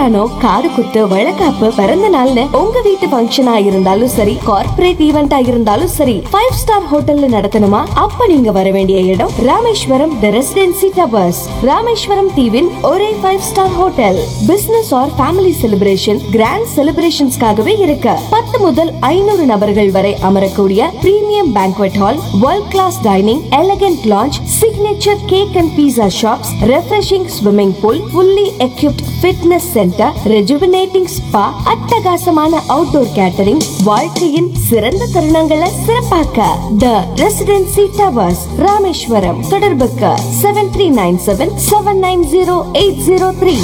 கல்யாணம் காது குத்து வழக்காப்பு பிறந்த நாள்னு உங்க வீட்டு ஃபங்க்ஷனா இருந்தாலும் சரி கார்ப்பரேட் ஈவெண்டா இருந்தாலும் சரி ஃபைவ் ஸ்டார் ஹோட்டல்ல நடத்தணுமா அப்ப நீங்க வர வேண்டிய இடம் Rameswaram the Residency Towers Rameswaram தீவின் ஒரே five star hotel business or family celebration grand செலிப்ரேஷன்ஸ்க்காகவே இருக்கு பத்து முதல் ஐநூறு நபர்கள் வரை அமரக்கூடிய premium banquet hall world class dining elegant lounge signature cake and pizza shops refreshing swimming pool fully equipped fitness centre rejuvenating spa அட்டகாசமான அவுட்டோர் கேட்டரிங் வாழ்க்கையின் சிறந்த தருணங்களை சிறப்பாக்க த ரெசிடென்சி டவர்ஸ் ராமேஸ்வரம் தொடர்புக்கு seven three nine seven seven nine zero eight zero three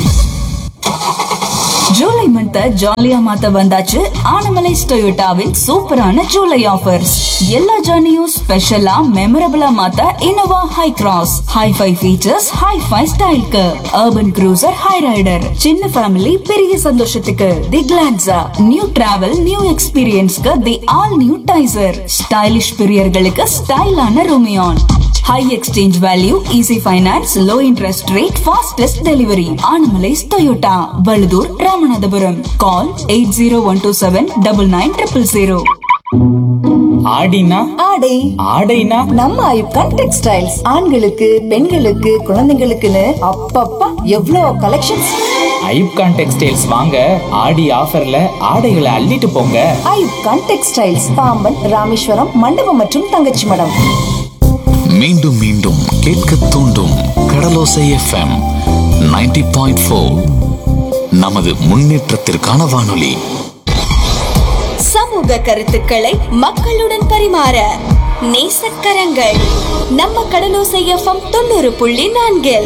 July month ஜாலியா மாத்த வந்தாச்சு ஆனமலைஸ் டொயோட்டாவின் சூப்பரான ஜூலை ஆஃபர்ஸ் எல்லா ஜர்னியும் ஸ்பெஷலா மெமரபிளா மாத்த Innova Hycross hi fi features hi fi ஸ்டைலுக்கு அர்பன் க்ரூசர் ஹை ரைடர் சின்ன ஃபேமிலி பெரிய சந்தோஷத்துக்கு the Glanza new travel new எக்ஸ்பீரியன்ஸ்க்கு the all new Taisor stylish பிரியர்களுக்கு ஸ்டைலான Rumion high exchange value easy finance low interest rate fastest delivery Anamallais Toyota Valudhur Ramanathapuram call eight zero one two seven double nine triple zero ஆடினா ஆடை ஆடைனா நம்ம ஐப்கான் textiles ஆண்களுக்கு பெண்களுக்கு குழந்தைங்களுக்குன்னு அப்பப்பா எவ்வளோ கலெக்ஷன்ஸ் ஐப்கான் டெக்ஸ்டைல்ஸ் வாங்க ஆடி ஆஃபர்ல ஆடைகளை அள்ளிட்டு போங்க ஐப்கான் டெக்ஸ்டைல்ஸ் பாம்பன் ராமேஸ்வரம் மண்டபம் மற்றும் தங்கச்சி மடம் மீண்டும் மீண்டும் கேட்க தூண்டும் கடலோசை எஃப்எம் 90.4 பாயிண்ட் நமது முன்னேற்றத்திற்கான வானொலி சமூக கருத்துக்களை மக்களுடன் பரிமாற நேசக்கரங்கள் நம்ம கடலோசை எஃப்எம் தொண்ணூறு புள்ளி நான்கில்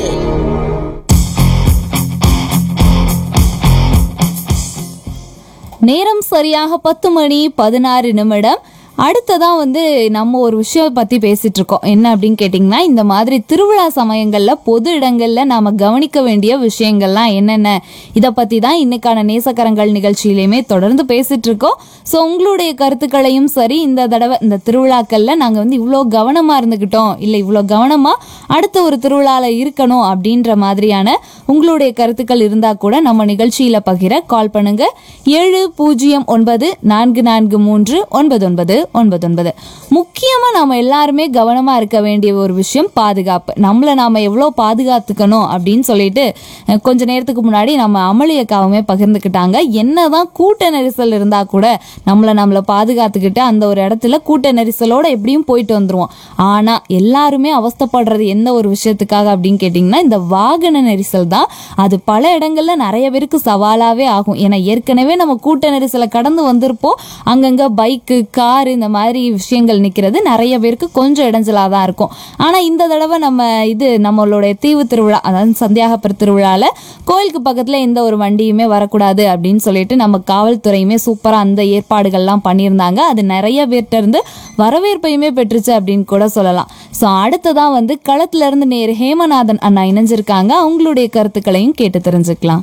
நேரம் சரியாக பத்து மணி பதினாறு நிமிடம் அடுத்ததா வந்து நம்ம ஒரு விஷயம் பத்தி பேசிட்டு இருக்கோம் என்ன அப்படின்னு கேட்டிங்கன்னா இந்த மாதிரி திருவிழா சமயங்கள்ல பொது இடங்கள்ல நாம கவனிக்க வேண்டிய விஷயங்கள்லாம் என்னென்ன இதை பத்தி தான் இன்னைக்கான நேசக்கரங்கள் நிகழ்ச்சியிலையுமே தொடர்ந்து பேசிட்டு இருக்கோம் ஸோ உங்களுடைய கருத்துக்களையும் சரி இந்த தடவை இந்த திருவிழாக்கள்ல நாங்க வந்து இவ்வளோ கவனமா இருந்துக்கிட்டோம் இல்லை இவ்வளோ கவனமா அடுத்த ஒரு திருவிழால இருக்கணும் அப்படின்ற மாதிரியான உங்களுடைய கருத்துக்கள் இருந்தா கூட நம்ம நிகழ்ச்சியில பகிர கால் பண்ணுங்க ஏழு பூஜ்ஜியம் ஒன்பது நான்கு நான்கு மூன்று ஒன்பது ஒன்பது ஒன்பது ஒன்பது முக்கியமா நாம எல்லாருமே கவனமா இருக்க வேண்டிய ஒரு விஷயம் பாதுகாப்பு நம்மள நாம எவ்வளோ பாதுகாத்துக்கணும் அப்படின்னு சொல்லிட்டு அஹ், கொஞ்ச நேரத்துக்கு முன்னாடி நம்ம அமளியக்காவுமே பகிர்ந்துக்கிட்டாங்க என்னதான் கூட்ட நெரிசல் இருந்தா கூட நம்மள நம்மள பாதுகாத்துக்கிட்டு அந்த ஒரு இடத்துல கூட்ட நெரிசலோட எப்படியும் போயிட்டு வந்துருவோம் ஆனா எல்லாருமே அவஸ்தைப்படுறது எந்த ஒரு விஷயத்துக்காக அப்படின்னு கேட்டிங்கன்னா இந்த வாகன நெரிசல் தான் அது பல இடங்கள்ல நிறைய பேருக்கு சவாலாவே ஆகும் ஏன்னா ஏற்கனவே நம்ம கூட்ட நெரிசலை கடந்து வந்திருப்போம் அங்கங்க பைக்கு காரு இந்த மாதிரி விஷயங்கள் நிக்கிறது நிறைய பேருக்கு கொஞ்சம் இடைஞ்சலா தான் இருக்கும் ஆனா இந்த தடவை நம்ம இது நம்மளுடைய தீவு திருவிழா அதாவது சந்தியாகப்பர் திருவிழால கோயிலுக்கு பக்கத்துல எந்த ஒரு வண்டியுமே வரக்கூடாது அப்படின்னு சொல்லிட்டு நம்ம காவல்துறையுமே சூப்பரா அந்த ஏற்பாடுகள்லாம் பண்ணியிருந்தாங்க அது நிறைய பேர்ட்ட இருந்து வரவேற்பையுமே பெற்றுச்சு அப்படின்னு கூட சொல்லலாம் ஸோ அடுத்ததான் வந்து களத்துல இருந்து நேரு ஹேமநாதன் அண்ணா இணைஞ்சிருக்காங்க அவங்களுடைய கருத்துக்களையும் கேட்டு தெரிஞ்சுக்கலாம்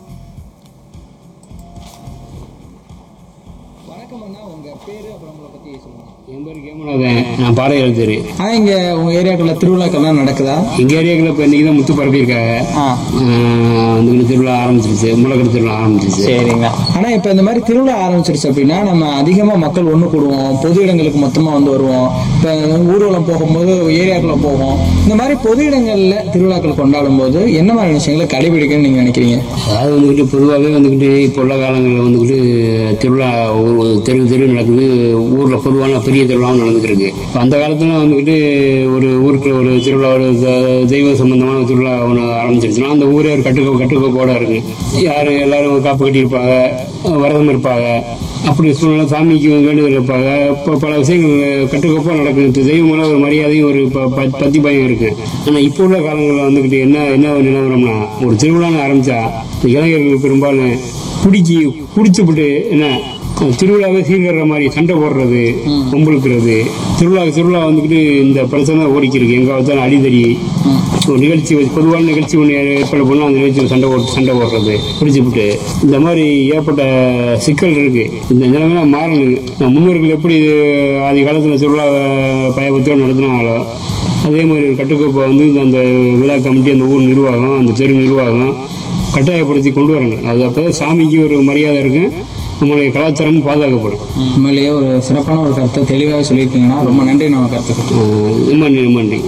என் பேர் கேமநாதன் நான் பாட எழுத்துரு ஆனா இங்க உங்க ஏரியாக்குள்ள திருவிழாக்கள்லாம் நடக்குதா எங்கள் ஏரியாக்குள்ள இப்போ இன்றைக்கி தான் முத்து பரப்பியிருக்காங்க ஆ. வந்து திருவிழா ஆரம்பிச்சிருச்சு முளக்கடை திருவிழா ஆரம்பிச்சிருச்சு சரிங்க ஆனா இப்ப இந்த மாதிரி திருவிழா ஆரம்பிச்சிருச்சு அப்படின்னா நம்ம அதிகமா மக்கள் ஒண்ணு கூடுவோம் பொது இடங்களுக்கு மொத்தமா வந்து வருவோம் இப்ப ஊர்வலம் போகும்போது ஏரியாக்குள்ள போவோம் இந்த மாதிரி பொது இடங்கள்ல திருவிழாக்கள் கொண்டாடும் போது என்ன மாதிரி விஷயங்களை கடைபிடிக்கணும்னு நீங்க நினைக்கிறீங்க அதாவது வந்துக்கிட்டு பொதுவாகவே வந்துக்கிட்டு இப்போ உள்ள காலங்களில் வந்துக்கிட்டு திருவிழா ஒரு தெரு தெரு நடக்குது ஊரில் பொதுவான பெரிய திருவிழாவும் நடந்துக்கிட்டு இருக்கு இப்போ அந்த காலத்துல வந்துக்கிட்டு ஒரு ஊருக்குள்ள ஒரு திருவிழா ஒரு த- தெய்வ சம்பந்தமான திருவிழா ஒன்று ஆரம்பிச்சிருச்சுன்னா அந்த ஊரே ஒரு கட்டுக்கோ கட்டுக்கோப்போட இருக்கு யார் எல்லாரும் காப்பு கட்டியிருப்பாங்க விரதம் இருப்பாங்க அப்படி சூழ்நிலை சாமிக்கு வேண்டுதல் இருப்பாங்க இப்போ பல விஷயங்கள் கட்டுக்கோப்பாக நடக்குது தெய்வம் மேலே ஒரு மரியாதையும் ஒரு ப- ப- பத்தி பயம் இருக்கு ஆனால் இப்போ உள்ள காலங்களில் வந்துக்கிட்டு என்ன என்ன நிலவரம்னா ஒரு திருவிழான்னு ஆரம்பிச்சா இந்த இளைஞர்கள் பெரும்பாலும் குடிக்கி குடிச்சுப்புட்டு என்ன திருவிழாவை சீர்கற மாதிரி சண்டை போடுறது பொம்பளுக்கிறது திருவிழா திருவிழா வந்துக்கிட்டு இந்த பிரச்சனை ஓடிக்கிருக்கு எங்க பார்த்தாலும் அடிதடி ஒரு நிகழ்ச்சி வச்சு- பொதுவான நிகழ்ச்சி ஒன்று ஏற்பாடு பண்ணால் அந்த நிகழ்ச்சியில் சண்டை போட்டு சண்டை போடுறது குடிச்சுப்புட்டு இந்த மாதிரி ஏற்பட்ட சிக்கல் இருக்கு இந்த நிலைமை மாறணும் நம்ம முன்னோர்கள் எப்படி ஆதி காலத்தில் திருவிழா பயபத்தோடு நடத்தினாங்களோ அதே மாதிரி ஒரு கட்டுக்கோப்பை வந்து இந்த- அந்த விழா கமிட்டி அந்த ஊர் நிர்வாகம் அந்த தெரு நிர்வாகம் கட்டாயப்படுத்தி கொண்டு வரணும் அது அப்போ சாமிக்கு ஒரு மரியாதை இருக்கும் நம்மளுடைய கலாச்சாரமும் பாதுகாக்கப்படும் உண்மையிலேயே ஒரு சிறப்பான ஒரு கருத்தை தெளிவாக சொல்லியிருக்கீங்கன்னா ரொம்ப நன்றி நம்ம கருத்துக்கு ஆஹ் ரொம்ப நன்றி, ரொம்ப நன்றி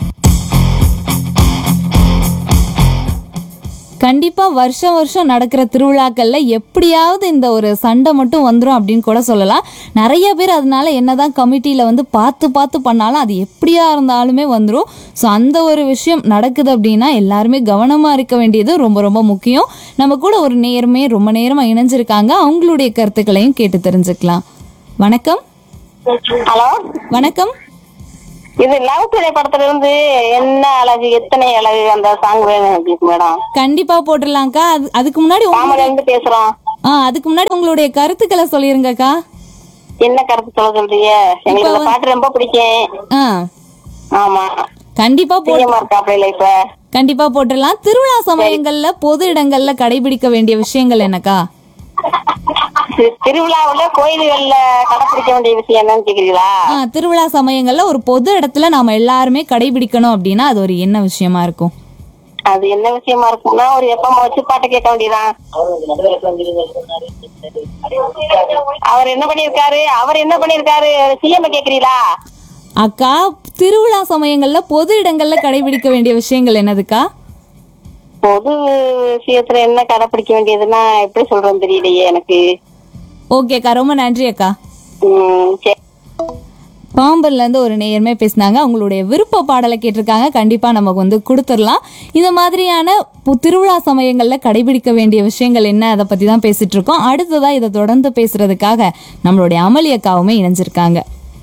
கண்டிப்பா வருஷம் வருஷம் நடக்கிற திருவிழாக்கள்ல எப்படியாவது இந்த ஒரு சண்டை மட்டும் வந்துரும் அப்படின்னு கூட சொல்லலாம் நிறைய பேர் அதனால என்னதான் கமிட்டியில வந்து பார்த்து பார்த்து பண்ணாலும் அது எப்படியா இருந்தாலுமே வந்துரும் ஸோ அந்த ஒரு விஷயம் நடக்குது அப்படின்னா எல்லாருமே கவனமா இருக்க வேண்டியது ரொம்ப ரொம்ப முக்கியம் நம்ம கூட ஒரு நேரமே ரொம்ப நேரமா இணைஞ்சிருக்காங்க அவங்களுடைய கருத்துக்களையும் கேட்டு தெரிஞ்சுக்கலாம் வணக்கம் ஹலோ வணக்கம் இது லவ் டுடே படத்துல இருந்து என்ன அழகு எத்தனை அழகு அந்த சாங் வேணும் எனக்கு மேடம் கண்டிப்பா போட்டுடலாம்க்கா அது அதுக்கு முன்னாடி பாமல உங்களுடைய இருந்து பேசுறோம் ஆ அதுக்கு முன்னாடி உங்களுடைய கருத்துக்களை சொல்லிருங்கக்கா என்ன கருத்து சொல்ல சொல்றீங்க எங்களுக்கு இந்த பாட்டு ரொம்ப பிடிக்கும் ஆ ஆமா கண்டிப்பா போ பிரியமா இருக்காப்ல இப்ப கண்டிப்பா போட்டுடலாம் திருவிழா சமயங்கள்ல பொது இடங்கள்ல கடைபிடிக்க வேண்டிய விஷயங்கள் என்னக்கா தி- திருவிழாவுல கோயில்கள்ல கடைப்பிடிக்க வேண்டிய விஷயம் என்னன்னு கேக்குறீங்களா ஆ, திருவிழா சமயங்கள்ல ஒரு பொது இடத்துல நாம எல்லாருமே கடைபிடிக்கணும் அப்படின்னா அது ஒரு என்ன விஷயமா இருக்கும் அது என்ன விஷயமா இருக்கும்னா ஒரு எப்பமா வச்சு பாட்டு கேட்க வேண்டியதான் அவர் என்ன பண்ணிருக்காரு அவர் என்ன பண்ணிருக்காரு சிஎம் கேக்குறீங்களா அக்கா திருவிழா சமயங்கள்ல பொது இடங்கள்ல கடைபிடிக்க வேண்டிய விஷயங்கள் என்னதுக்கா பொது விஷயத்துல என்ன கடைப்பிடிக்க வேண்டியதுன்னா எப்படி சொல்றேன்னு தெரியலையே எனக்கு ஓகேக்கா ரொம்ப நன்றி அக்கா உம் சரி பாம்பர்ல இருந்து ஒரு நேயர்மே பேசினாங்க அவங்களுடைய விருப்ப பாடலை கேட்டிருக்காங்க கண்டிப்பா நமக்கு வந்து கொடுத்துடலாம் இந்த மாதிரியான பு- திருவிழா சமயங்கள்ல கடைபிடிக்க வேண்டிய விஷயங்கள் என்ன அதை பத்தி தான் பேசிட்டு இருக்கோம் அடுத்ததா இதை தொடர்ந்து பேசுறதுக்காக நம்மளுடைய அமளி அக்காவுமே இணைஞ்சிருக்காங்க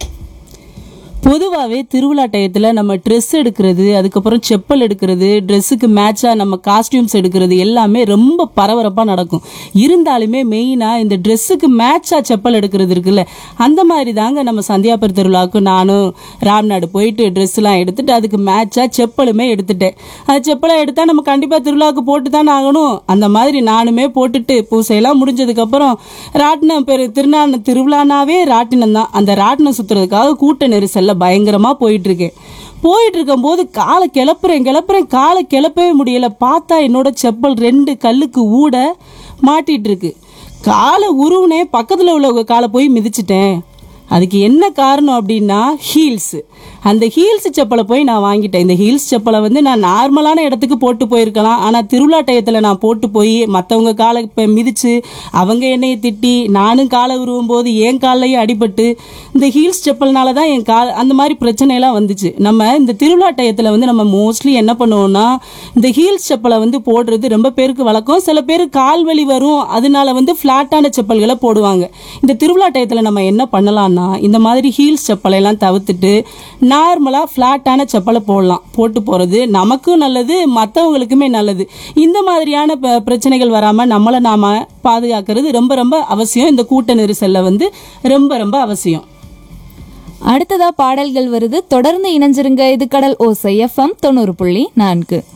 பொதுவாகவே திருவிழா டயத்தில் நம்ம ட்ரெஸ் எடுக்கிறது அதுக்கப்புறம் செப்பல் எடுக்கிறது ட்ரெஸ்ஸுக்கு மேட்சாக நம்ம காஸ்டியூம்ஸ் எடுக்கிறது எல்லாமே ரொம்ப பரபரப்பாக நடக்கும் இருந்தாலுமே மெயினாக இந்த ட்ரெஸ்ஸுக்கு மேட்சாக செப்பல் எடுக்கிறது இருக்குல்ல அந்த மாதிரி தாங்க நம்ம சந்தியாபுர திருவிழாவுக்கு நானும் ராம்நாடு போயிட்டு ட்ரெஸ்லாம் எடுத்துட்டு அதுக்கு மேட்சாக செப்பலுமே எடுத்துட்டேன் அந்த செப்பலை எடுத்தால் நம்ம கண்டிப்பாக திருவிழாவுக்கு போட்டு தானே ஆகணும் அந்த மாதிரி நானுமே போட்டுட்டு பூசையெல்லாம் முடிஞ்சதுக்கப்புறம் ராட்டினம் பெரு திருநாள் திருவிழானாவே ராட்டினம் தான் அந்த ராட்டினம் சுற்றுறதுக்காக கூட்ட நெரிசலில் பயங்கரமாக போயிட்டு இருக்கேன் போயிட்டு இருக்கும்போது காலை கிளப்புறேன் கிளப்புறேன் காலை கிளப்பவே முடியல பார்த்தா என்னோட செப்பல் ரெண்டு கல்லுக்கு ஊட மாட்டிட்டு இருக்கு காலை உருவுனே பக்கத்தில் உள்ள காலை போய் மிதிச்சிட்டேன் அதுக்கு என்ன காரணம் அப்படின்னா ஹீல்ஸ் அந்த ஹீல்ஸ் செப்பலை போய் நான் வாங்கிட்டேன் இந்த ஹீல்ஸ் செப்பலை வந்து நான் நார்மலான இடத்துக்கு போட்டு போயிருக்கலாம் ஆனால் திருவிழா டயத்தில் நான் போட்டு போய் மற்றவங்க காலை இப்போ மிதிச்சு அவங்க என்னையை திட்டி நானும் காலை உருவும் போது என் காலையும் அடிபட்டு இந்த ஹீல்ஸ் செப்பல்னால தான் என் கால் அந்த மாதிரி பிரச்சனையெல்லாம் வந்துச்சு நம்ம இந்த திருவிழா டயத்தில் வந்து நம்ம மோஸ்ட்லி என்ன பண்ணுவோம்னா இந்த ஹீல்ஸ் செப்பலை வந்து போடுறது ரொம்ப பேருக்கு வழக்கம் சில பேர் கால் வலி வரும் அதனால வந்து ஃப்ளாட்டான செப்பல்களை போடுவாங்க இந்த திருவிழா டயத்தில் நம்ம என்ன பண்ணலாம்னா இந்த மாதிரி ஹீல்ஸ் செப்பலை எல்லாம் தவிர்த்துட்டு நார்மலாக ஃப்ளாட்டான செப்பலை போடலாம் போட்டு போகிறது நமக்கும் நல்லது மற்றவங்களுக்குமே நல்லது இந்த மாதிரியான ப- பிரச்சனைகள் வராமல் நம்மளை நாம பாதுகாக்கிறது ரொம்ப ரொம்ப அவசியம் இந்த கூட்ட நெரிசலில் வந்து ரொம்ப ரொம்ப அவசியம் அடுத்ததா பாடல்கள் வருது தொடர்ந்து இணைஞ்சிருங்க இது கடல் ஓசை எஃப்எம் தொண்ணூறு புள்ளி நான்கு